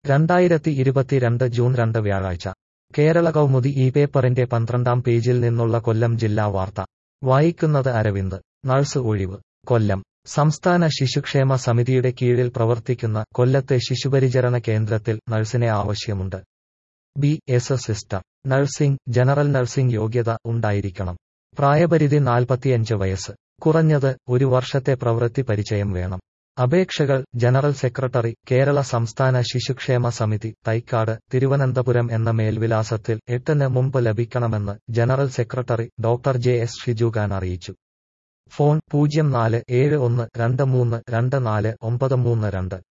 രണ്ടായിരത്തി ഇരുപത്തിരണ്ട് ജൂൺ രണ്ട് വ്യാഴാഴ്ച കേരള കൗമുദി ഈ പേപ്പറിന്റെ പന്ത്രണ്ടാം പേജിൽ നിന്നുള്ള കൊല്ലം ജില്ലാ വാർത്ത വായിക്കുന്നത് അരവിന്ദ് നഴ്സ് ഒഴിവ് കൊല്ലം സംസ്ഥാന ശിശുക്ഷേമ സമിതിയുടെ കീഴിൽ പ്രവർത്തിക്കുന്ന കൊല്ലത്തെ ശിശുപരിചരണ കേന്ദ്രത്തിൽ നഴ്സിനെ ആവശ്യമുണ്ട് B S sister nursing general nursing യോഗ്യത ഉണ്ടായിരിക്കണം പ്രായപരിധി നാൽപ്പത്തിയഞ്ച് വയസ്സ് കുറഞ്ഞത് ഒരു വർഷത്തെ പ്രവൃത്തി പരിചയം വേണം അപേക്ഷകൾ ജനറൽ സെക്രട്ടറി കേരള സംസ്ഥാന ശിശുക്ഷേമ സമിതി തൈക്കാട് തിരുവനന്തപുരം എന്ന മേൽവിലാസത്തിൽ എട്ടിന് മുമ്പ് ലഭിക്കണമെന്ന് general secretary doctor J S Shijukhan അറിയിച്ചു ഫോൺ പൂജ്യം നാല് ഏഴ് ഒന്ന് രണ്ട് മൂന്ന് രണ്ട് നാല് ഒമ്പത് മൂന്ന് രണ്ട്